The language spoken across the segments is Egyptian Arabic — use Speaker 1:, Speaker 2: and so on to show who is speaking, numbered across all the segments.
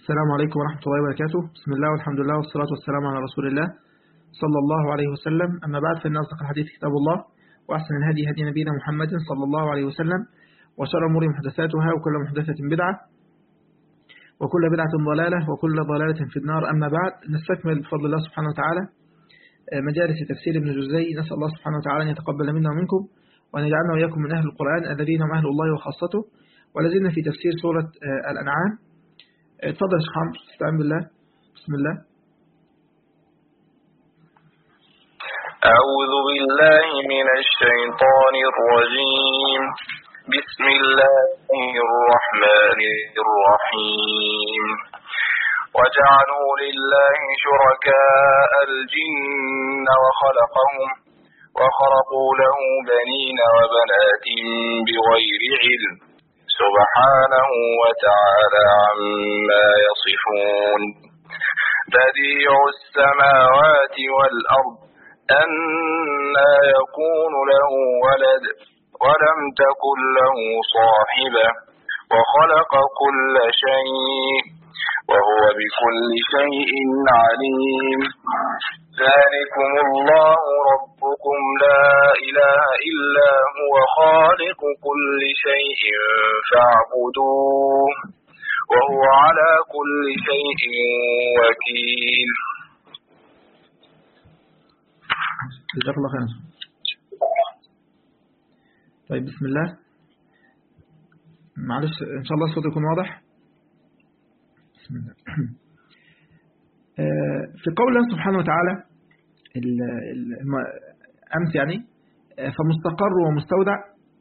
Speaker 1: السلام عليكم ورحمة الله وبركاته بسم الله والحمد لله والصلاة والسلام على رسول الله صلى الله عليه وسلم أما بعد فإن أصدق الحديث كتاب الله وأحسن الهدي هدي نبينا محمد صلى الله عليه وسلم وشر الأمور محدثاتها وكل محدثة بدعة وكل بدعة ضلالة وكل ضلالة في النار أما بعد نستكمل بفضل الله سبحانه وتعالى مجالس تفسير ابن جزي نسأل الله سبحانه وتعالى أن يتقبل منا ومنكم وأن يجعلنا وإياكم من أهل القرآن الذين هم أهل الله وخاصته ولازلنا في تفسير سورة الأنعام اتفضل يا شيخ عمرو استعين بالله بسم الله
Speaker 2: أعوذ بالله من الشيطان الرجيم بسم الله الرحمن الرحيم وجعلوا لله شركاء الجن وخلقهم وخرقوا له بنين وبنات بغير علم سبحانه وتعالى عما يصفون بديع السماوات والأرض أنا يكون له ولد ولم تكن له صاحبة وخلق كل شيء وهو بكل شيء عليم ذلكم الله ربكم لا إله إلا هو خالق كل شيء فاعبدوه وهو على كل شيء وكيل
Speaker 1: جزاك الله خيرا طيب بسم الله معلش إن شاء الله الصوت يكون واضح بسم الله في قول الله سبحانه وتعالى أمس يعني فمستقر ومستودع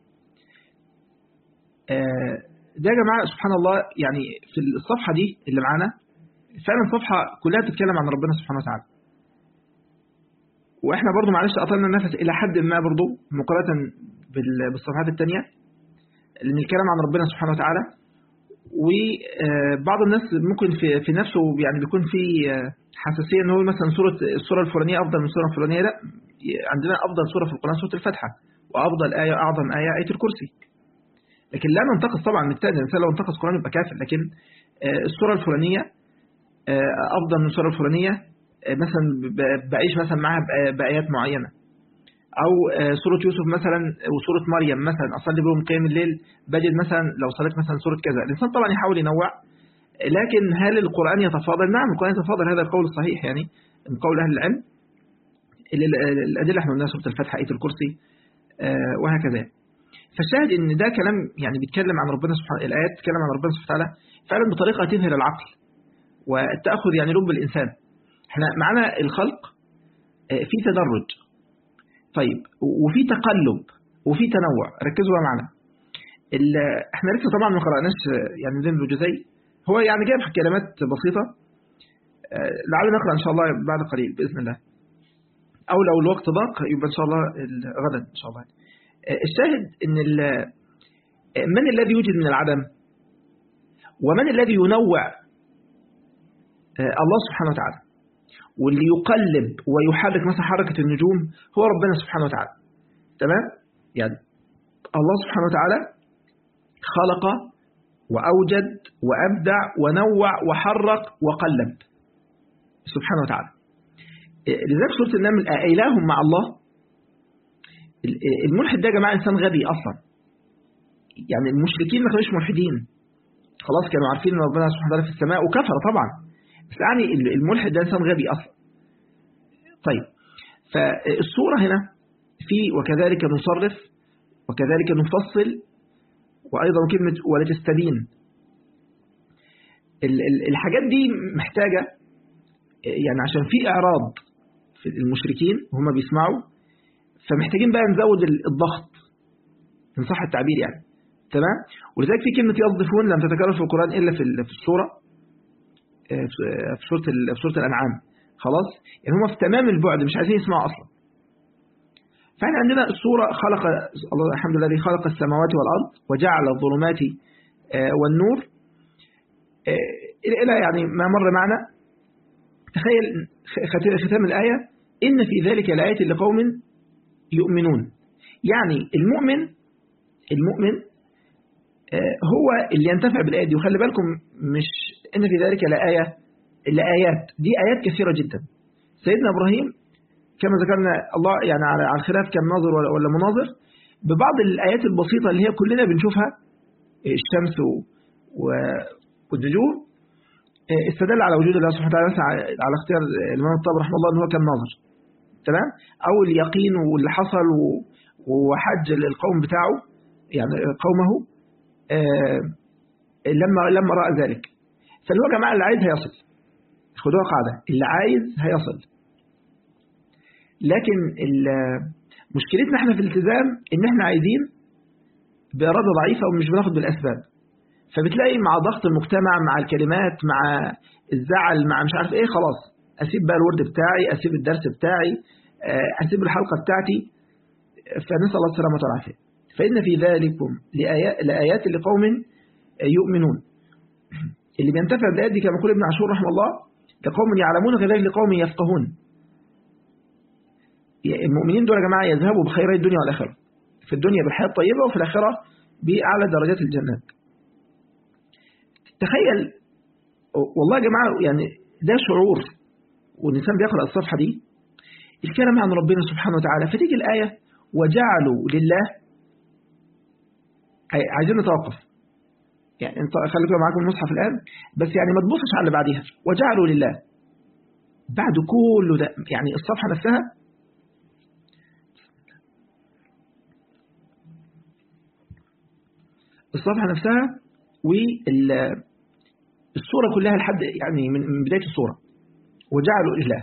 Speaker 1: ده يا جماعة سبحان الله يعني في الصفحة دي اللي معانا فعلا صفحة كلها بتتكلم عن ربنا سبحانه وتعالى واحنا برضو معلش قطعنا النفس الى حد ما برضو مقارنة بالصفحات التانية لان الكلام عن ربنا سبحانه وتعالى وبعض الناس ممكن في في نفسه يعني بيكون في حساسيه ان هو مثلا سوره السوره الفلانيه افضل من السوره الفلانيه لا عندنا افضل سوره في القران سوره الفاتحه وافضل ايه اعظم ايه ايه الكرسي لكن لا ننتقص طبعا من الثاني الانسان لو انتقص القران يبقى كافر لكن السوره الفلانيه افضل من السوره الفلانيه مثلا بعيش مثلا معاها بايات معينه او سوره يوسف مثلا وسوره مريم مثلا اصلي بهم قيام الليل بجد مثلا لو صليت مثلا سوره كذا الانسان طبعا يحاول ينوع لكن هل القران يتفاضل نعم القران يتفاضل هذا القول الصحيح يعني من قول اهل العلم الادله احنا قلناها سوره الفتح ايه الكرسي وهكذا فالشاهد ان ده كلام يعني بيتكلم عن ربنا سبحانه الايات بتتكلم عن ربنا سبحانه وتعالى فعلا بطريقه تظهر العقل والتاخذ يعني لب الانسان احنا معانا الخلق في تدرج طيب وفي تقلب وفي تنوع ركزوا بقى معنا احنا لسه طبعا ما قرأناش يعني ذنب الجزي هو يعني جايب كلمات بسيطة لعل نقرأ إن شاء الله بعد قليل بإذن الله أو لو الوقت ضاق يبقى إن شاء الله غدا إن شاء الله الشاهد إن من الذي يوجد من العدم ومن الذي ينوع الله سبحانه وتعالى واللي يقلب ويحرك مثلا حركة النجوم هو ربنا سبحانه وتعالى تمام يعني الله سبحانه وتعالى خلق وأوجد وأبدع ونوع وحرك وقلب سبحانه وتعالى لذلك سورة النمل أإله مع الله الملحد ده يا جماعة إنسان غبي أصلا يعني المشركين ما كانوش ملحدين خلاص كانوا عارفين ان ربنا سبحانه وتعالى في السماء وكفر طبعا بس يعني الملحد ده إنسان غبي أصلا طيب فالصورة هنا في وكذلك نصرف وكذلك نفصل وأيضا كلمة ولا تستبين الحاجات دي محتاجة يعني عشان في إعراض في المشركين وهم بيسمعوا فمحتاجين بقى نزود الضغط إن صح التعبير يعني تمام ولذلك في كلمة يصدفون لم تتكرر في القرآن إلا في السورة في سورة في سورة الأنعام خلاص يعني هم في تمام البعد مش عايزين يسمعوا أصلا فاحنا عندنا السورة خلق الله الحمد لله الذي خلق السماوات والأرض وجعل الظلمات والنور إلى يعني ما مر معنا تخيل ختام الآية إن في ذلك الآيات لقوم يؤمنون يعني المؤمن المؤمن هو اللي ينتفع بالآية دي وخلي بالكم مش إن في ذلك لآية لآيات دي آيات كثيرة جدا سيدنا إبراهيم كما ذكرنا الله يعني على على الخلاف كان ناظر ولا ولا مناظر ببعض الآيات البسيطة اللي هي كلنا بنشوفها الشمس و- و- والنجوم آه، استدل على وجود الله سبحانه وتعالى مثلا على على اختيار الإمام الطبري رحمه الله أن هو كان ناظر تمام أو اليقين واللي حصل و- وحج للقوم بتاعه يعني قومه آه، لما لما رأى ذلك فاللي هو يا جماعة اللي عايز هيصل خدوها قاعدة اللي عايز هيصل لكن ال- مشكلتنا احنا في الالتزام ان احنا عايزين بإرادة ضعيفة ومش بناخد بالأسباب فبتلاقي مع ضغط المجتمع مع الكلمات مع الزعل مع مش عارف ايه خلاص اسيب بقى الورد بتاعي اسيب الدرس بتاعي آه، اسيب الحلقة بتاعتي فنسأل الله السلامة والعافية فإن في ذلكم لآيات, لآيات لقوم يؤمنون اللي بينتفع بالآيات دي كما يقول ابن عاشور رحمه الله لقوم يعلمون كذلك لقوم يفقهون المؤمنين دول يا جماعة يذهبوا بخيري الدنيا والآخرة في الدنيا بالحياة الطيبة وفي الآخرة بأعلى درجات الجنات تخيل والله يا جماعة يعني ده شعور والإنسان بيقرأ الصفحة دي الكلام عن ربنا سبحانه وتعالى فتيجي الآية وجعلوا لله عاي- عايزين نتوقف يعني انت خليكم معاكم المصحف الآن بس يعني ما تبصش على اللي بعديها وجعلوا لله بعد كل ده يعني الصفحة نفسها الصفحة نفسها والصورة كلها لحد يعني من من بداية الصورة وجعلوا لله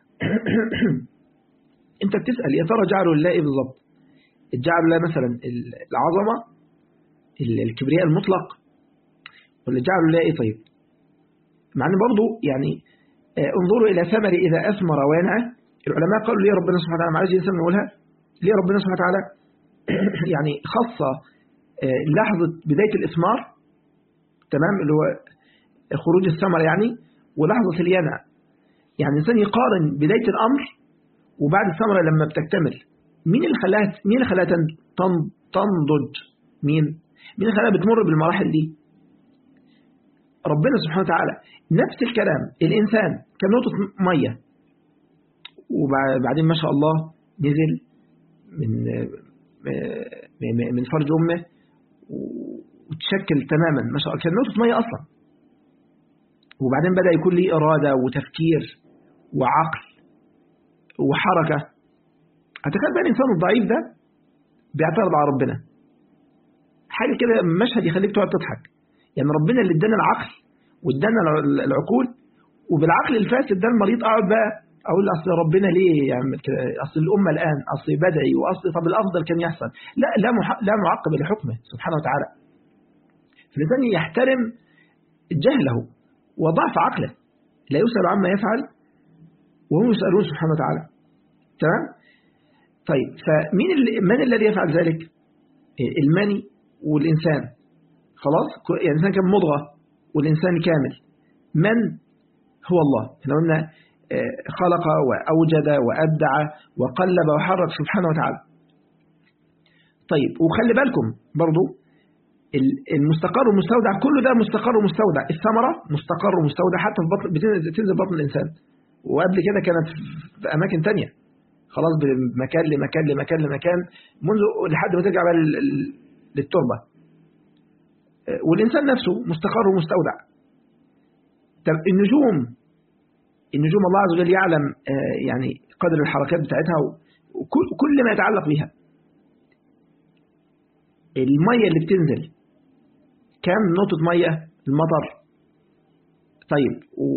Speaker 1: انت بتسأل يا ترى جعلوا لله ايه بالظبط جعلوا لله مثلا العظمة ال- الكبرياء المطلق ولا جعلوا لله ايه طيب مع ان برضه يعني آه، انظروا الى ثمر اذا اثمر وينعى العلماء قالوا ليه ربنا سبحانه وتعالى معلش الانسان نقولها ليه ربنا سبحانه وتعالى يعني خص آه، لحظة بداية الإثمار تمام اللي هو خروج الثمر يعني ولحظة الينع يعني الإنسان يقارن بداية الأمر وبعد الثمرة لما بتكتمل مين اللي خلاها مين اللي خلاها تن- تن- تنضج مين مين اللي خلاها بتمر بالمراحل دي ربنا سبحانه وتعالى نفس الكلام الإنسان كان نقطة مية وبعدين ما شاء الله نزل من من- من فرج أمه وتشكل تماما ما شاء الله كان نقطة مية أصلا وبعدين بدأ يكون ليه إرادة وتفكير وعقل وحركة أتخيل بقى الإنسان الضعيف ده بيعترض على ربنا حاجة كده مشهد يخليك تقعد تضحك يعني ربنا اللي ادانا العقل وادانا الع- العقول وبالعقل الفاسد ده المريض اقعد بقى اقول اصل ربنا ليه يعمل كده اصل الامه الان اصل بدعي واصل طب الافضل كان يحصل لا لا مح- لا معقب لحكمه سبحانه وتعالى فالانسان يحترم جهله وضعف عقله لا يسأل عما يفعل وهم يسألون سبحانه وتعالى تمام طيب فمين اللي من الذي يفعل ذلك المني والإنسان خلاص يعني الإنسان كان مضغة والإنسان كامل من هو الله احنا قلنا آه، خلق وأوجد وأبدع وقلب وحرك سبحانه وتعالى طيب وخلي بالكم برضو ال- المستقر والمستودع كل ده مستقر ومستودع الثمرة مستقر ومستودع حتى في بطن بتنزل تنزل بطن الإنسان وقبل كده كانت في أماكن تانية خلاص بمكان لمكان لمكان لمكان منذ لحد ما ترجع بقى لل- لل- للتربة آه، والإنسان نفسه مستقر ومستودع طب النجوم النجوم الله عز وجل يعلم آه، يعني قدر الحركات بتاعتها وكل كل ما يتعلق بها المية اللي بتنزل كام نقطة مية المطر طيب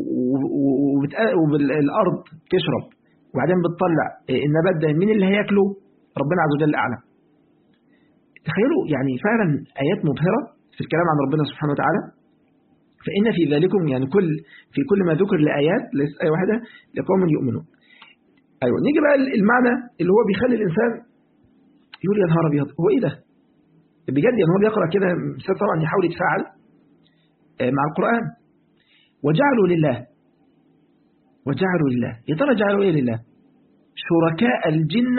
Speaker 1: والأرض تشرب وبعدين بتطلع النبات ده مين اللي هياكله ربنا عز وجل أعلم تخيلوا يعني فعلا آيات مبهرة في الكلام عن ربنا سبحانه وتعالى فإن في ذلكم يعني كل في كل ما ذكر لآيات ليست آية واحدة لقوم يؤمنون أيوة نيجي بقى المعنى اللي هو بيخلي الإنسان يقول يا نهار أبيض هو إيه ده بجد يعني هو بيقرأ كده مثال طبعا يحاول يتفاعل آه، مع القرآن وجعلوا لله وجعلوا لله يا ترى جعلوا ايه لله شركاء الجن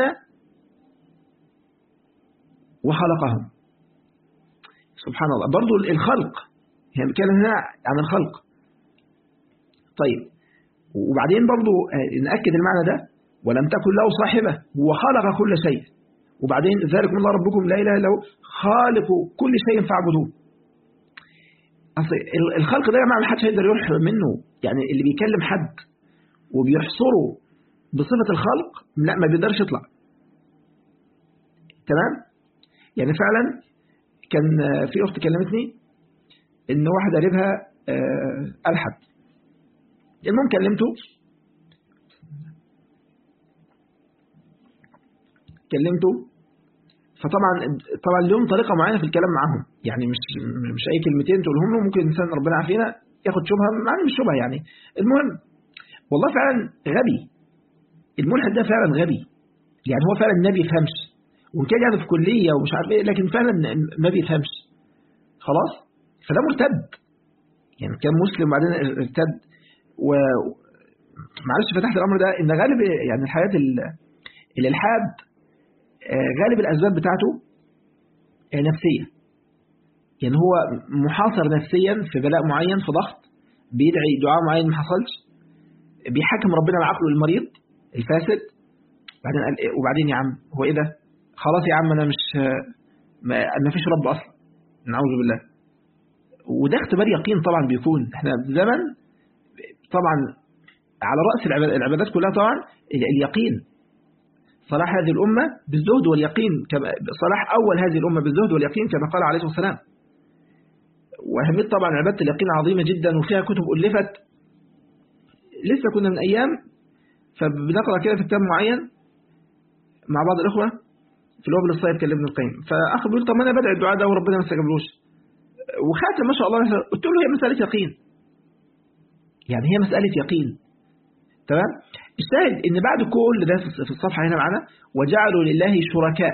Speaker 1: وخلقهم سبحان الله برضو الخلق يعني بيتكلم هنا عن الخلق طيب وبعدين برضو آه، نأكد المعنى ده ولم تكن له صاحبة نأكد المعنى ده ولم تكن له صاحبة وخلق كل شيء وبعدين ذلكم الله ربكم لا إله إلا هو خالق كل شيء فاعبدوه أصل ال- الخلق ده يا جماعة محدش هيقدر يحرم منه يعني اللي بيكلم حد وبيحصره بصفة الخلق لا ما بيقدرش يطلع تمام يعني فعلا كان آه، في أخت كلمتني إن واحد قريبها آه، ألحد المهم كلمته كلمته فطبعا طبعا لهم طريقه معينه في الكلام معاهم يعني مش مش اي كلمتين تقولهم له ممكن الانسان ربنا يعافينا ياخد شبهه معنى مش شبهه يعني المهم والله فعلا غبي الملحد ده فعلا غبي يعني هو فعلا ما بيفهمش وان كان يعني في كليه ومش عارف ايه لكن فعلا ما بيفهمش خلاص فده مرتد يعني كان مسلم وبعدين ارتد و معلش فتحت الامر ده ان غالب يعني الحياه ال- الالحاد آه، غالب الاسباب بتاعته آه، نفسيه يعني هو محاصر نفسيا في بلاء معين في ضغط بيدعي دعاء معين ما حصلش بيحكم ربنا بعقله المريض الفاسد بعدين قال إيه وبعدين يا عم هو ايه ده خلاص يا عم انا مش ما, ما فيش رب اصلا نعوذ بالله وده اختبار يقين طبعا بيكون احنا في زمن طبعا على رأس العباد- العبادات كلها طبعا ال- اليقين صلاح هذه الأمة بالزهد واليقين كما صلاح أول هذه الأمة بالزهد واليقين كما قال عليه الصلاة والسلام وأهمية طبعا عبادة اليقين عظيمة جدا وفيها كتب ألفت لسه كنا من أيام فبنقرأ كده في كتاب معين مع بعض الإخوة في الوابل الصيب كان ابن القيم فأخ بيقول طب ما أنا بدعي الدعاء ده وربنا ما استجابلوش وخاتم ما شاء الله قلت له هي مسألة يقين يعني هي مسألة يقين تمام الشاهد ان بعد كل ده في الصفحة هنا معانا وجعلوا لله شركاء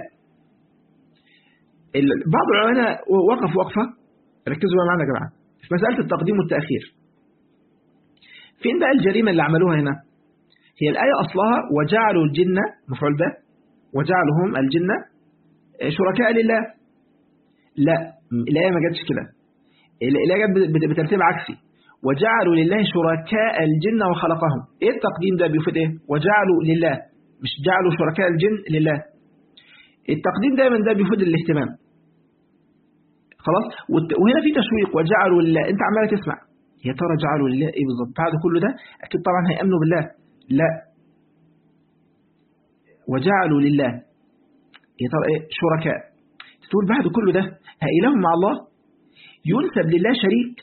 Speaker 1: ال- بعض العلماء وقف وقفة ركزوا بقى معانا يا جماعة في مسألة التقديم والتأخير فين بقى الجريمة اللي عملوها هنا هي الآية أصلها وجعلوا الجنة مفعول به وجعلهم الجنة شركاء لله لا الآية ما جاتش كده الآية جت بت- بترتيب عكسي وجعلوا لله شركاء الجن وخلقهم ايه التقديم ده بيفيد ايه وجعلوا لله مش جعلوا شركاء الجن لله التقديم دايما ده بيفيد الاهتمام خلاص والت- وهنا في تشويق وجعلوا لله انت عمال تسمع يا ترى جعلوا لله ايه بالظبط بعد كل ده اكيد طبعا هيامنوا بالله لا وجعلوا لله يا ترى ايه شركاء تقول بعد كل ده هإله مع الله ينسب لله شريك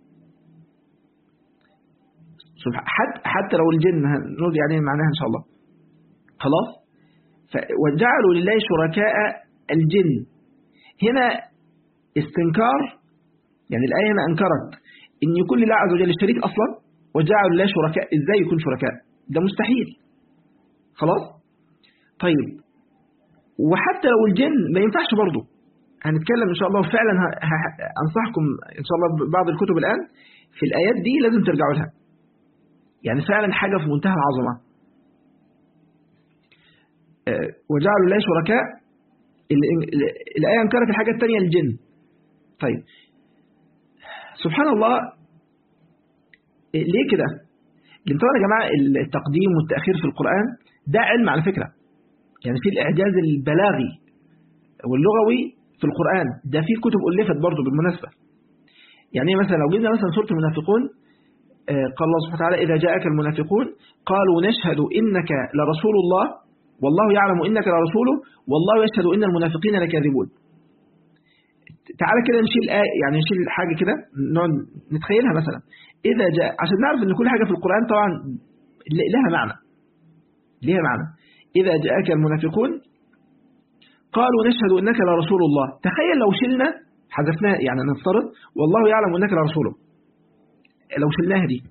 Speaker 1: سبحان حتى حتى لو الجن هنقول يعني معناها ان شاء الله خلاص ف- وجعلوا لله شركاء الجن هنا استنكار يعني الآية هنا أنكرت إن يكون لله عز وجل شريك أصلا وجعلوا لله شركاء إزاي يكون شركاء ده مستحيل خلاص طيب وحتى لو الجن ما ينفعش برضه هنتكلم إن شاء الله وفعلا ه- ه- أنصحكم إن شاء الله ببعض الكتب الآن في الآيات دي لازم ترجعوا لها يعني فعلا حاجة في منتهى العظمة آه، وجعلوا الله شركاء ال- ال- الآية انكرت الحاجة الثانية الجن طيب سبحان الله إيه، ليه كده لأن طبعا يا جماعة التقديم والتأخير في القرآن ده علم على فكرة يعني في الإعجاز البلاغي واللغوي في القرآن ده في كتب ألفت برضه بالمناسبة يعني مثلا لو جبنا مثلا سورة المنافقون آه، قال الله سبحانه وتعالى إذا جاءك المنافقون قالوا نشهد إنك لرسول الله والله يعلم إنك لرسوله والله يشهد إن المنافقين لكاذبون تعالى كده نشيل آية يعني نشيل حاجة كده نقعد نتخيلها مثلا إذا جاء عشان نعرف إن كل حاجة في القرآن طبعا لها معنى لها معنى إذا جاءك المنافقون قالوا نشهد إنك لرسول الله تخيل لو شلنا حذفناها يعني نفترض والله يعلم إنك لرسوله لو شلناها دي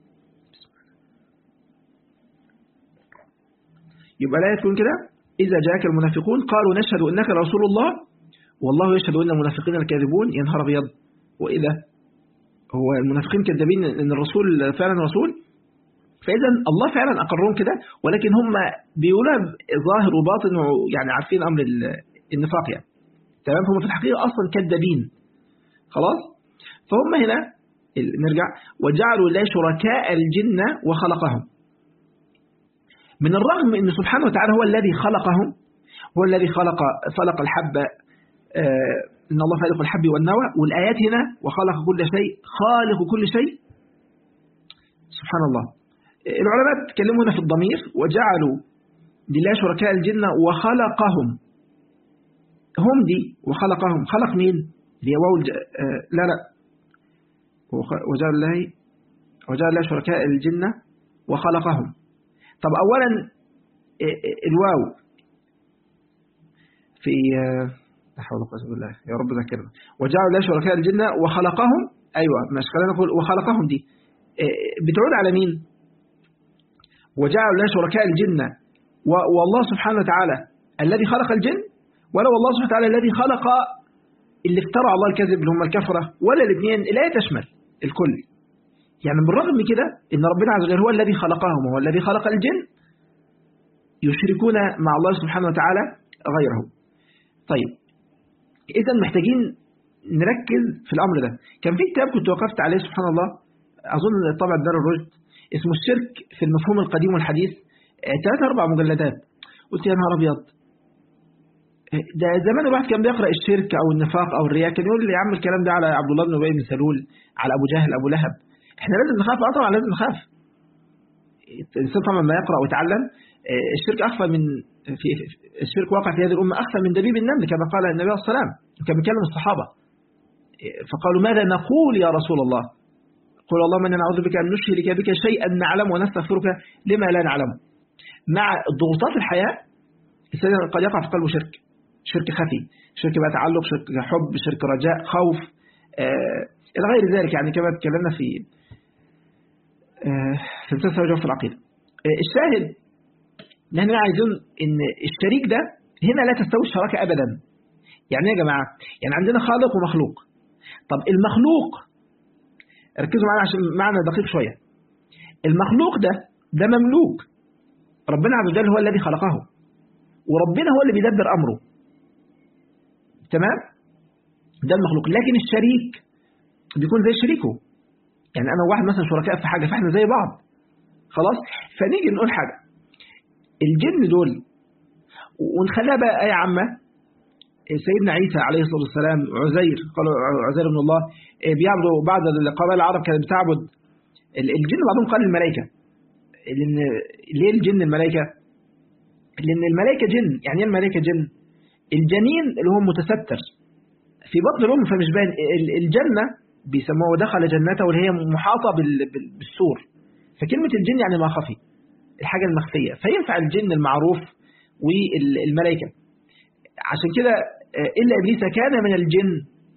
Speaker 1: يبقى لا تكون كده إذا جاءك المنافقون قالوا نشهد إنك لرسول الله والله يشهد إن المنافقين الكاذبون ينهار أبيض وإذا هو المنافقين كذابين إن الرسول فعلا رسول فإذا الله فعلا أقرهم كده ولكن هم بيقولها ظاهر وباطن ويعني عارفين أمر النفاق يعني تمام هم في الحقيقة أصلا كذابين خلاص فهم هنا نرجع وجعلوا لا شركاء الجن وخلقهم من الرغم أن سبحانه وتعالى هو الذي خلقهم هو الذي خلق خلق الحب آه إن الله خالق الحب والنوى والآيات هنا وخلق كل شيء خالق كل شيء سبحان الله العلماء تكلموا هنا في الضمير وجعلوا لله شركاء الجن وخلقهم هم دي وخلقهم خلق مين اللي واو الج... آه لا لا وجعل الله وجعل الله شركاء الجن وخلقهم طب أولا الواو في لا حول ولا قوة بالله يا رب ذكرنا وجعلوا الله شركاء الجن وخلقهم أيوة مش خلينا نقول وخلقهم دي بتعود على مين وجعلوا الله شركاء الجن والله سبحانه وتعالى الذي خلق الجن ولا والله سبحانه وتعالى الذي خلق اللي افترع الله الكذب اللي هم الكفرة ولا الاثنين الآية تشمل الكل يعني بالرغم من كده ان ربنا عز وجل هو الذي خلقهم وهو الذي خلق الجن يشركون مع الله سبحانه وتعالى غيره طيب اذا محتاجين نركز في الامر ده كان في كتاب كنت وقفت عليه سبحان الله اظن طبع دار الرشد اسمه الشرك في المفهوم القديم والحديث ثلاث اربع مجلدات قلت يا نهار ابيض ده زمان الواحد كان بيقرا الشرك او النفاق او الرياء كان يقول لي يا عم الكلام ده على عبد الله بن ابي بن سلول على ابو جهل ابو لهب احنا لازم نخاف اه طبعا لازم نخاف الانسان طبعا ما يقرا ويتعلم الشرك اخفى من في الشرك واقع في هذه الامه اخفى من دبيب النمل كما قال النبي عليه الصلاه والسلام كان بيكلم الصحابه فقالوا ماذا نقول يا رسول الله قل اللهم انا نعوذ بك ان نشرك بك شيئا نعلم ونستغفرك لما لا نعلمه مع ضغوطات الحياه الانسان قد يقع في قلبه شرك شرك خفي شرك بقى تعلق شرك حب شرك رجاء خوف آه الى غير ذلك يعني كما تكلمنا في آه في مسلسل وجوه في العقيده آه الشاهد ان احنا عايزين ان الشريك ده هنا لا تستوي الشراكه ابدا يعني ايه يا جماعه يعني عندنا خالق ومخلوق طب المخلوق ركزوا معانا عشان معنى دقيق شويه المخلوق ده ده مملوك ربنا عز وجل هو الذي خلقه وربنا هو اللي بيدبر امره تمام ده المخلوق لكن الشريك بيكون زي شريكه يعني انا وواحد مثلا شركاء في حاجه فاحنا زي بعض خلاص فنيجي نقول حاجه الجن دول ونخليها بقى ايه عامه سيدنا عيسى عليه الصلاه والسلام عزير قالوا عزير بن الله بيعبدوا بعض القبائل العرب كانت بتعبد الجن بعضهم قال الملائكه لان ليه الجن الملائكه لان الملائكه جن يعني ايه الملائكه جن الجنين اللي هو متستر في بطن الام فمش باين الجنه بيسموها دخل جنته واللي هي محاطه بالسور فكلمه الجن يعني ما خفي الحاجه المخفيه فينفع الجن المعروف والملائكه عشان كده الا ابليس كان من الجن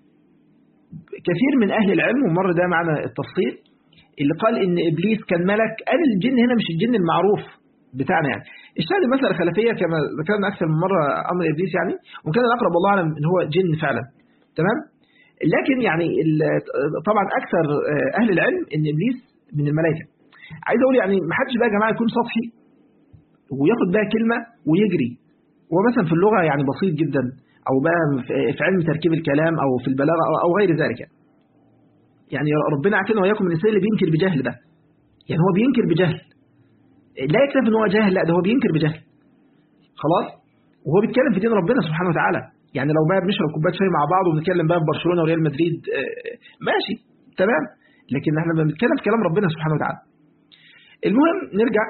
Speaker 1: كثير من اهل العلم ومر ده معنا التفصيل اللي قال ان ابليس كان ملك قال الجن هنا مش الجن المعروف بتاعنا يعني الشاهد المسألة الخلفية كما ذكرنا أكثر من مرة أمر إبليس يعني وكان الأقرب والله أعلم إن هو جن فعلا تمام لكن يعني طبعا أكثر أهل العلم إن إبليس من الملائكة عايز أقول يعني ما حدش بقى يا جماعة يكون سطحي وياخد بقى كلمة ويجري هو مثلا في اللغة يعني بسيط جدا أو بقى في علم تركيب الكلام أو في البلاغة أو غير ذلك يعني ربنا عافينا وإياكم من الإنسان اللي بينكر بجهل ده يعني هو بينكر بجهل لا يكتفي ان هو جاهل لا ده هو بينكر بجهل خلاص وهو بيتكلم في دين ربنا سبحانه وتعالى يعني لو بقى بنشرب كوبايه شاي مع بعض وبنتكلم بقى في برشلونه وريال مدريد ماشي تمام لكن احنا بنتكلم في كلام ربنا سبحانه وتعالى المهم نرجع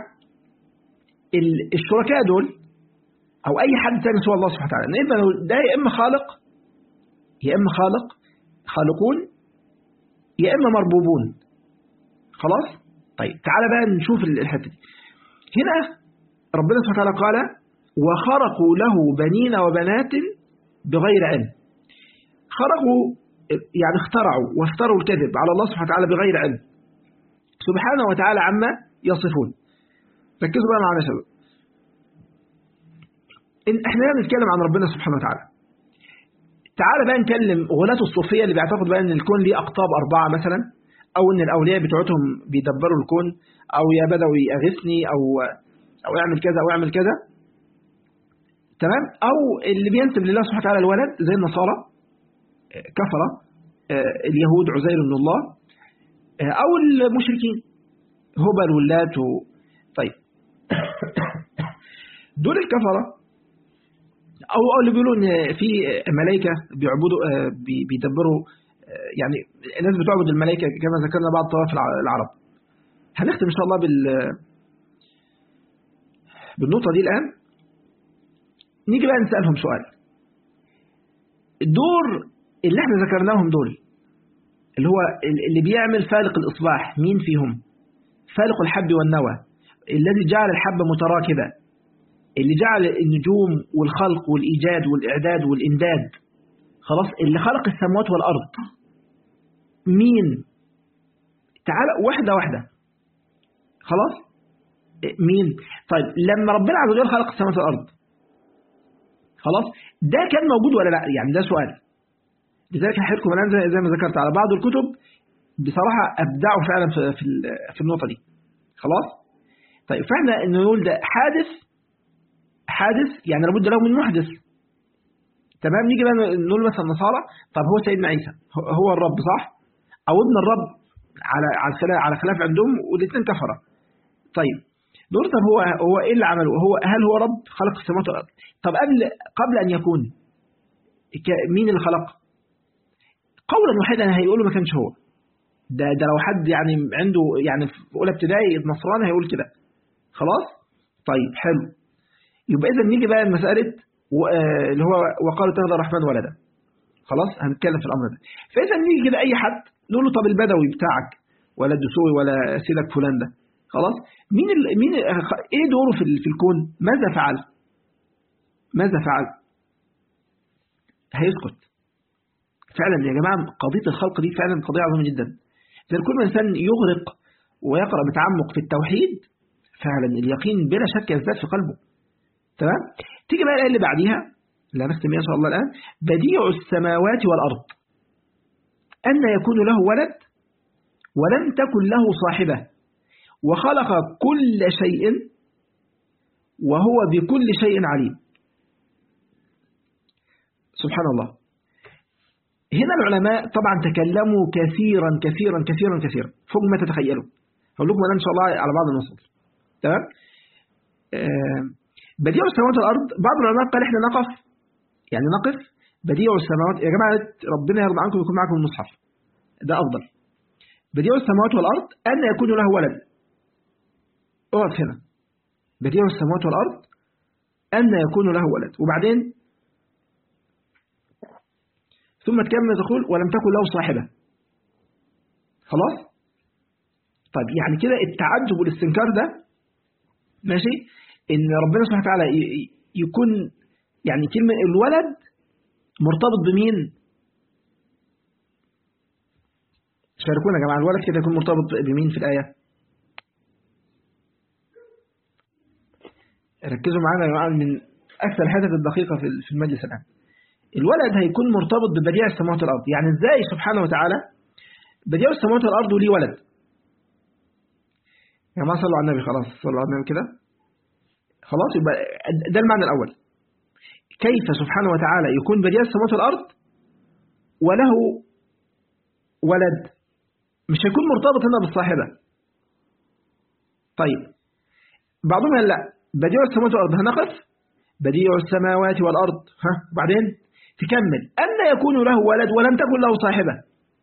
Speaker 1: الشركاء دول او اي حد تاني سوى الله سبحانه وتعالى نبقى ده يا اما خالق يا اما خالق خالقون يا اما مربوبون خلاص طيب تعالى بقى نشوف الحته دي هنا ربنا سبحانه وتعالى قال وخرقوا له بنين وبنات بغير علم خرقوا يعني اخترعوا وافتروا الكذب على الله سبحانه وتعالى بغير علم سبحانه وتعالى عما يصفون ركزوا بقى معنا يا شباب إن احنا بنتكلم عن ربنا سبحانه وتعالى تعالى بقى نكلم غلاة الصوفية اللي بيعتقد بقى ان الكون ليه اقطاب اربعة مثلا او ان الاولياء بتوعتهم بيدبروا الكون او يا بدوي اغثني او او اعمل كذا او اعمل كذا تمام او اللي بينسب لله سبحانه وتعالى الولد زي النصارى كفره اليهود عزير بن الله أو المشركين هبل واللات و... طيب دول الكفرة أو أو اللي بيقولوا إن في ملائكة بيعبدوا آه، بي- بيدبروا آه، يعني الناس بتعبد الملائكة كما ذكرنا بعض طوائف الع- العرب هنختم إن شاء الله بال بالنقطة دي الآن نيجي بقى نسألهم سؤال الدور اللي احنا ذكرناهم دول اللي هو اللي بيعمل فالق الإصباح مين فيهم فالق الحب والنوى الذي جعل الحب متراكبة اللي جعل النجوم والخلق والإيجاد والإعداد والإمداد خلاص اللي خلق السماوات والأرض مين تعال واحدة واحدة خلاص مين طيب لما ربنا عز وجل خلق السماوات والأرض خلاص ده كان موجود ولا لا يعني ده سؤال لذلك هحكم الآن زي, زي ما ذكرت على بعض الكتب بصراحة أبدعوا فعلا في, في, في النقطة دي خلاص طيب فاحنا إنه نقول ده حادث حادث يعني لابد له من محدث تمام نيجي بقى نقول مثلا النصارى طب هو سيدنا عيسى هو- هو الرب صح أو ابن الرب على على خلاف على خلاف عندهم والاثنين كفرة طيب نقول طب هو هو ايه اللي عمله هو هل هو رب خلق السماوات والارض طب قبل قبل ان يكون ك- مين اللي خلق قولا واحدا هيقولوا ما كانش هو ده ده لو حد يعني عنده يعني في اولى ابتدائي نصراني هيقول كده خلاص طيب حلو يبقى اذا نيجي بقى لمساله و- آه، اللي هو وقالوا اتخذ الرحمن ولدا خلاص هنتكلم في الامر ده فاذا نيجي كده اي حد نقول له طب البدوي بتاعك ولا الدسوقي ولا سيدك فلان ده خلاص مين ال... مين ايه دوره في ال- في الكون ماذا فعل ماذا فعل هيسكت فعلا يا جماعه قضيه الخلق دي فعلا قضيه عظيمه جدا زي كل ما انسان يغرق ويقرا بتعمق في التوحيد فعلا اليقين بلا شك يزداد في قلبه تمام تيجي بقى الايه اللي بعديها اللي هنختم بيها ان شاء الله الان بديع السماوات والارض ان يكون له ولد ولم تكن له صاحبه وخلق كل شيء وهو بكل شيء عليم سبحان الله هنا العلماء طبعا تكلموا كثيرا كثيرا كثيرا كثيرا فوق ما تتخيلوا هقول لكم انا ان شاء الله على بعض النصوص تمام آه، بديع السماوات والارض بعض العلماء قال احنا نقف يعني نقف بديع السماوات يا جماعه ربنا يرضى عنكم ويكون معكم المصحف ده افضل بديع السماوات والارض ان يكون له ولد اقف هنا بديع السماوات والارض ان يكون له ولد وبعدين ثم تكمل تقول ولم تكن له صاحبة خلاص طيب يعني كده التعجب والاستنكار ده ماشي ان ربنا سبحانه وتعالى ي- ي- يكون يعني كلمة الولد مرتبط بمين شاركونا يا جماعة الولد كده يكون مرتبط بمين في الآية ركزوا معانا يا جماعة من أكثر الحدث الدقيقة في في المجلس الآن الولد هيكون مرتبط ببديع السماوات والأرض يعني إزاي سبحانه وتعالى بديع السماوات والأرض وليه ولد يا جماعة صلوا على النبي خلاص صلوا على النبي كده خلاص يبقى ده المعنى الأول كيف سبحانه وتعالى يكون بديع السماوات والأرض وله ولد مش هيكون مرتبط هنا بالصاحبة طيب بعضهم قال لا بديع السماوات والأرض هنقف بديع السماوات والأرض ها بعدين تكمل أن يكون له ولد ولم تكن له صاحبة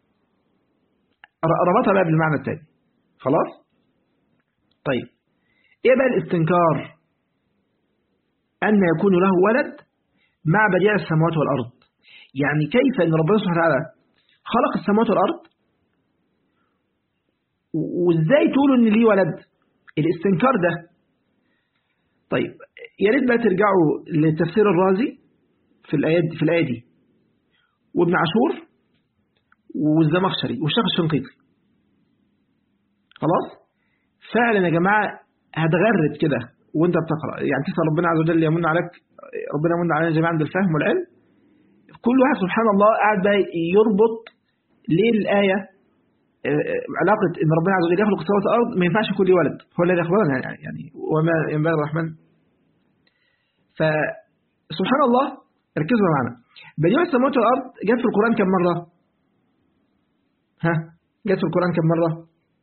Speaker 1: ر- ربطها بقى بالمعنى الثاني خلاص طيب ايه بقى الاستنكار أن يكون له ولد مع بديع السماوات والأرض يعني كيف أن ربنا سبحانه وتعالى خلق السماوات والأرض و- وازاي تقولوا ان ليه ولد الاستنكار ده طيب يا ريت بقى ترجعوا لتفسير الرازي في الآيات في الآية دي وابن عاشور والزمخشري والشيخ الشنقيطي خلاص فعلا يا جماعة هتغرد كده وانت بتقرأ يعني تسأل ربنا عز وجل يمن عليك ربنا يمن علينا جميعا بالفهم والعلم كل واحد سبحان الله قاعد بقى يربط ليه الآية آه، آه، علاقة إن ربنا عز وجل يخلق السماوات والأرض ما ينفعش يكون لي ولد هو الذي أخبرنا يعني يعني وما ينبغي الرحمن فسبحان الله ركزوا معنا بديع السماوات والأرض جت في القرآن كم مرة؟ ها جت في القرآن كم مرة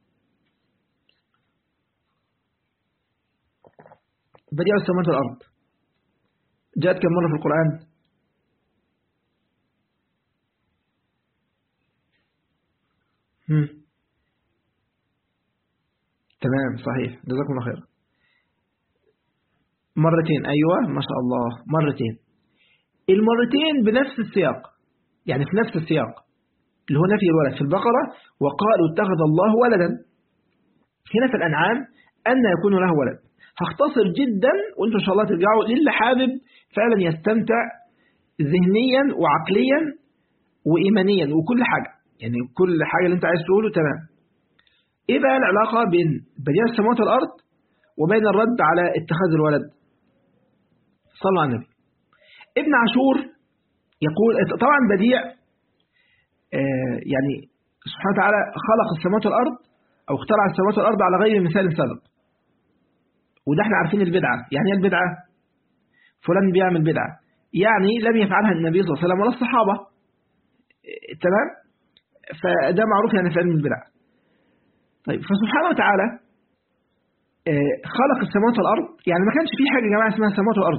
Speaker 1: بديع السماوات والأرض جاءت كم مرة في القرآن هم. تمام صحيح جزاكم الله خير مرتين أيوة ما شاء الله مرتين المرتين بنفس السياق يعني في نفس السياق اللي هو نفي الولد في البقرة وقالوا اتخذ الله ولدا هنا في الأنعام أن يكون له ولد هختصر جدا وانتم إن شاء الله ترجعوا للي حابب فعلا يستمتع ذهنيا وعقليا وإيمانيا وكل حاجة يعني كل حاجة اللي انت عايز تقوله تمام ايه بقى العلاقة بين بديع السماوات والأرض وبين الرد على اتخاذ الولد صلوا على النبي ابن عاشور يقول طبعا بديع آه يعني سبحانه وتعالى خلق السماوات والأرض أو اخترع السماوات والأرض على غير مثال سابق وده احنا عارفين البدعة يعني ايه البدعة فلان بيعمل بدعة يعني لم يفعلها النبي صلى الله عليه وسلم ولا الصحابة تمام فده معروف يعني في علم البدع طيب فسبحانه وتعالى خلق السماوات والأرض يعني ما كانش في حاجة يا جماعة اسمها السماوات والأرض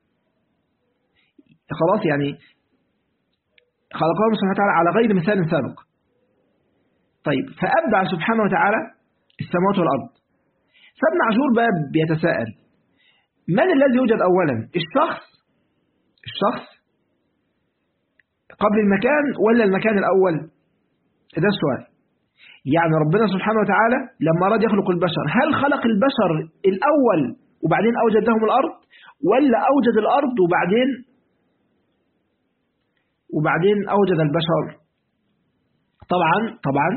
Speaker 1: خلاص يعني خلقهم سبحانه وتعالى على غير مثال سابق طيب فأبدع سبحانه وتعالى السماوات والأرض فابن عاشور بقى بيتساءل من الذي يوجد أولا الشخص الشخص قبل المكان ولا المكان الأول ده السؤال يعني ربنا سبحانه وتعالى لما أراد يخلق البشر هل خلق البشر الأول وبعدين أوجد لهم الأرض ولا أوجد الأرض وبعدين وبعدين أوجد البشر طبعا طبعا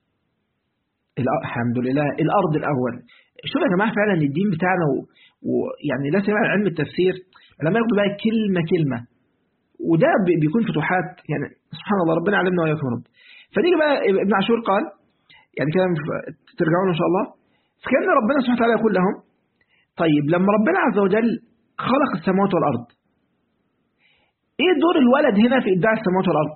Speaker 1: الحمد لله الأرض الأول شوف يا جماعة فعلا الدين بتاعنا ويعني لا سمع علم التفسير لما ياخدوا بقى كلمة كلمة وده بيكون فتوحات يعني سبحان الله ربنا علمنا وإياكم رب فنيجي بقى ابن عاشور قال يعني كده ترجعون إن شاء الله فكان ربنا سبحانه وتعالى يقول لهم طيب لما ربنا عز وجل خلق السماوات والأرض ايه دور الولد هنا في إبداع السماوات والأرض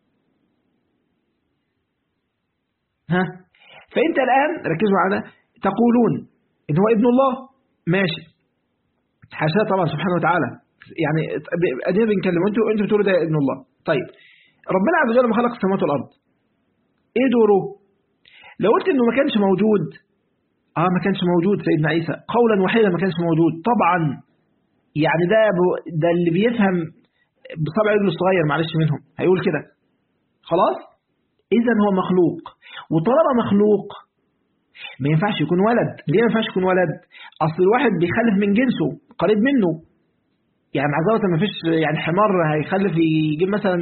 Speaker 1: ها فأنت الآن ركزوا معنا تقولون إن هو ابن الله ماشي حاشاه طبعا سبحانه وتعالى يعني ادينا بنتكلم انتوا انتوا بتقولوا ده ابن الله طيب ربنا عز وجل لما خلق السماوات والارض ايه دوره لو قلت انه ما كانش موجود اه ما كانش موجود سيدنا عيسى قولا واحدا ما كانش موجود طبعا يعني ده ده اللي بيفهم بطبع ابنه الصغير معلش منهم هيقول كده خلاص اذا هو مخلوق وطالما مخلوق ما ينفعش يكون ولد ليه ما ينفعش يكون ولد اصل الواحد بيخلف من جنسه قريب منه يعني معذرة ما فيش يعني حمار هيخلف يجيب مثلا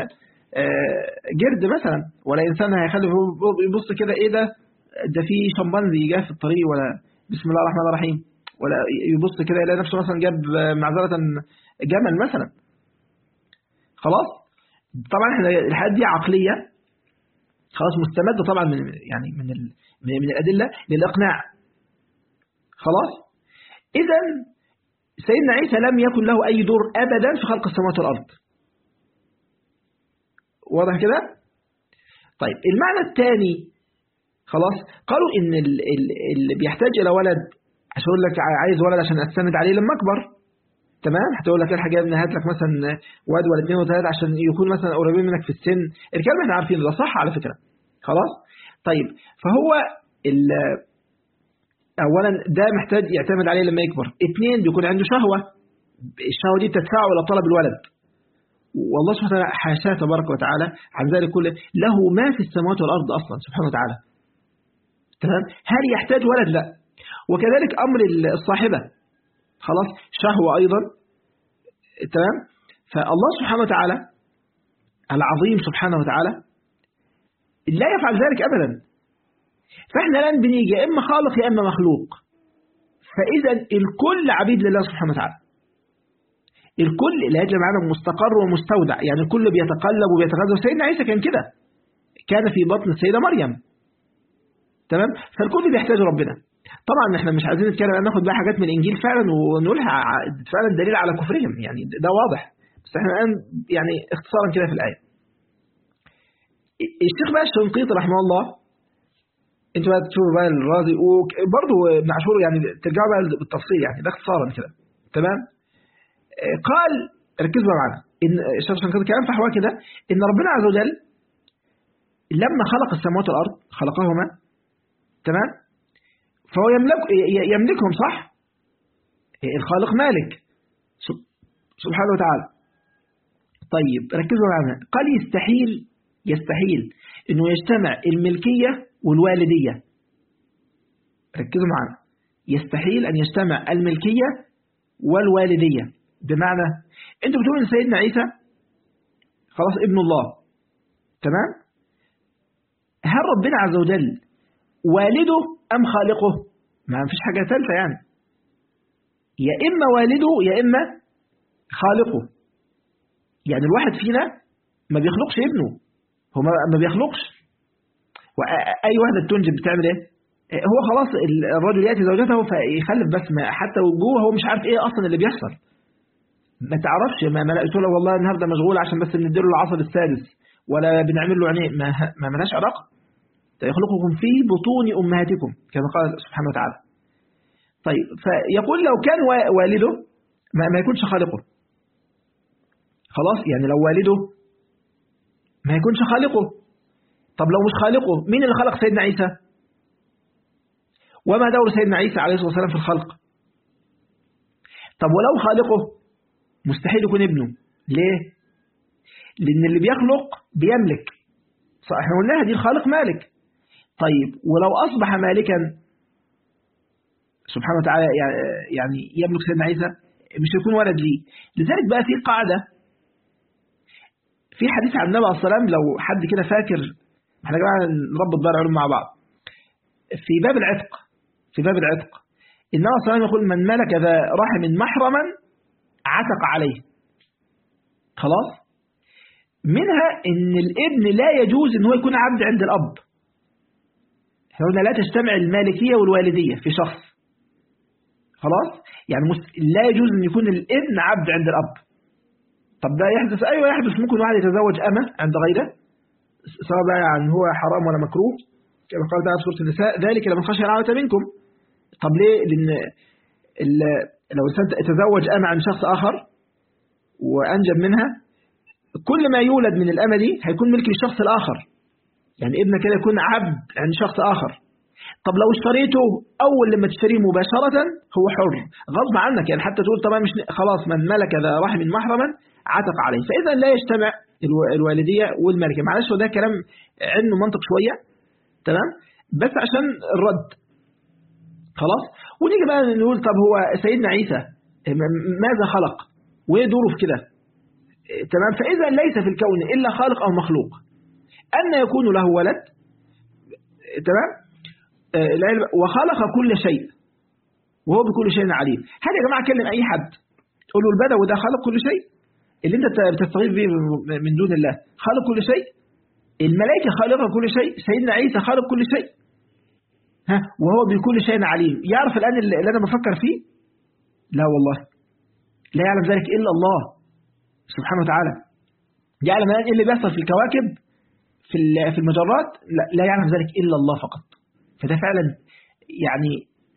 Speaker 1: جرد مثلا ولا إنسان هيخلف يبص كده إيه ده ده في شمبانزي جاء في الطريق ولا بسم الله الرحمن الرحيم ولا يبص كده يلاقي نفسه مثلا جاب معذرة جمل مثلا خلاص طبعا احنا الحاجات دي عقلية خلاص مستمدة طبعا من يعني من من الأدلة للإقناع خلاص إذا سيدنا عيسى لم يكن له أي دور أبدا في خلق السماوات والأرض واضح كده طيب المعنى الثاني خلاص قالوا إن اللي بيحتاج إلى ولد عشان أقول لك عايز ولد عشان أستند عليه لما أكبر تمام هتقول لك الحاجة ابن هات لك مثلا واد ولا اثنين وثلاثة عشان يكون مثلا قريبين منك في السن الكلام احنا عارفينه ده صح على فكرة خلاص طيب فهو اولا ده محتاج يعتمد عليه لما يكبر اثنين بيكون عنده شهوة الشهوة دي بتدفعه الى طلب الولد والله سبحانه وتعالى حاشاه تبارك وتعالى عن ذلك كله له ما في السماوات والارض اصلا سبحانه وتعالى تمام هل يحتاج ولد لا وكذلك امر الصاحبة خلاص شهوة ايضا تمام فالله سبحانه وتعالى العظيم سبحانه وتعالى لا يفعل ذلك ابدا فاحنا الان بنيجي يا اما خالق يا اما مخلوق فاذا الكل عبيد لله سبحانه وتعالى الكل لا يجب معنا مستقر ومستودع يعني الكل بيتقلب وبيتغذى سيدنا عيسى كان كده كان في بطن السيدة مريم تمام فالكل بيحتاج ربنا طبعا احنا مش عايزين نتكلم ناخد بقى حاجات من الانجيل فعلا ونقولها فعلا دليل على كفرهم يعني ده واضح بس احنا الان يعني اختصارا كده في الايه الشيخ بقى الشنقيطي رحمه الله انتوا بقى تشوفوا بقى الرازي وبرضه ابن عاشور يعني ترجعوا بقى بالتفصيل يعني ده اختصارا كده تمام آه، قال ركزوا بقى معانا ان الشيخ شنقيطي كلام في حواه كده ان ربنا عز وجل لما خلق السماوات والارض خلقهما تمام فهو يملك ي- يملكهم صح الخالق مالك سب- سبحانه وتعالى طيب ركزوا معنا قال يستحيل يستحيل انه يجتمع الملكية والوالدية ركزوا معنا يستحيل ان يجتمع الملكية والوالدية بمعنى انتوا بتقولوا ان سيدنا عيسى خلاص ابن الله تمام هل ربنا عز وجل والده ام خالقه ما فيش حاجة ثالثة يعني يا اما والده يا اما خالقه يعني الواحد فينا ما بيخلقش ابنه هو ما ما بيخلقش واي واحده تنجب بتعمل ايه هو خلاص ال- الرجل ياتي زوجته فيخلف بس ما حتى جوه هو مش عارف ايه اصلا اللي بيحصل ما تعرفش ما ما قلت له والله النهارده مشغول عشان بس بنديله العصب السادس ولا بنعمل له عينيه ما ما مالهاش علاقه ده يخلقكم في بطون امهاتكم كما قال سبحانه وتعالى طيب فيقول لو كان وا- والده ما, ما يكونش خالقه خلاص يعني لو والده ما يكونش خالقه طب لو مش خالقه مين اللي خلق سيدنا عيسى وما دور سيدنا عيسى عليه الصلاة والسلام في الخلق طب ولو خالقه مستحيل يكون ابنه ليه لأن اللي بيخلق بيملك صح احنا قلناها دي الخالق مالك طيب ولو أصبح مالكا سبحانه وتعالى يعني يملك سيدنا عيسى مش يكون ولد ليه لذلك بقى في قاعدة في حديث عن النبي عليه الصلاة والسلام لو حد كده فاكر احنا يا جماعه نربط بقى العلوم مع بعض في باب العتق في باب العتق النبي صلى الله عليه وسلم يقول من ملك ذا رحم محرما عتق عليه خلاص منها ان الابن لا يجوز ان هو يكون عبد عند الاب احنا قلنا لا تجتمع المالكيه والوالديه في شخص خلاص يعني مست... لا يجوز ان يكون الابن عبد عند الاب طب ده يحدث ايوه يحدث ممكن واحد يتزوج امه عند غيره سواء بقى يعني هو حرام ولا مكروه كما قال تعالى في سوره النساء ذلك لمن خشي العامة منكم طب ليه لان ال- لو الانسان تزوج امه عن شخص اخر وانجب منها كل ما يولد من الامه دي هيكون ملك للشخص الاخر يعني ابنك كده يكون عبد عند شخص اخر طب لو اشتريته اول لما تشتريه مباشره هو حر غصب عنك يعني حتى تقول طبعا مش خلاص من ملك ذا رحم محرما عتق عليه فاذا لا يجتمع الو- الوالديه والملكه معلش هو ده كلام علم منطق شويه تمام بس عشان الرد خلاص ونيجي بقى نقول طب هو سيدنا عيسى م- ماذا خلق وايه دوره في كده تمام فاذا ليس في الكون الا خالق او مخلوق ان يكون له ولد تمام آه، العلم وخلق كل شيء وهو بكل شيء عليم هل يا جماعه كلم اي حد تقول له البدوي ده خلق كل شيء اللي انت بتستغيث به من دون الله خالق كل شيء الملائكه خالقه كل شيء سيدنا عيسى خالق كل شيء ها وهو بكل شيء عليم يعرف الان اللي اللي انا بفكر فيه لا والله لا يعلم ذلك الا الله سبحانه وتعالى يعلم الان ايه اللي بيحصل في الكواكب في ال- في المجرات لا, لا يعلم ذلك الا الله فقط فده فعلا يعني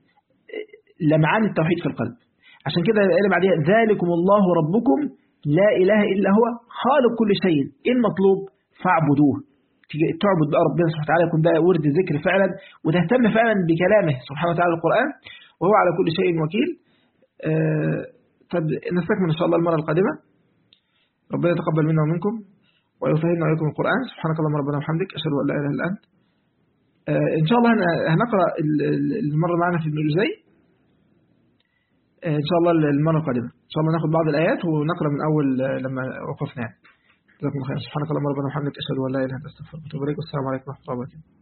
Speaker 1: لمعان التوحيد في القلب عشان كده اللي بعديها ذلكم الله ربكم لا إله إلا هو خالق كل شيء إيه المطلوب فاعبدوه تيجي تعبد بقى ربنا سبحانه وتعالى يكون ده ورد ذكر فعلا وتهتم فعلا بكلامه سبحانه وتعالى القرآن وهو على كل شيء وكيل آه طب نستكمل إن شاء الله المرة القادمة ربنا يتقبل منا ومنكم ويفهمنا وإياكم القرآن سبحانك اللهم ربنا وبحمدك أشهد أن لا إله إلا أنت آه إن شاء الله هن- هنقرأ ال- ال- المرة معنا في ابن الجزي إن شاء الله المرة القادمة إن شاء الله ناخد بعض الآيات ونقرأ من أول لما وقفنا يعني جزاكم الله خير سبحانك اللهم ربنا وبحمدك أشهد أن لا إله إلا أنت أستغفرك وأتوب إليك والسلام عليكم ورحمة الله وبركاته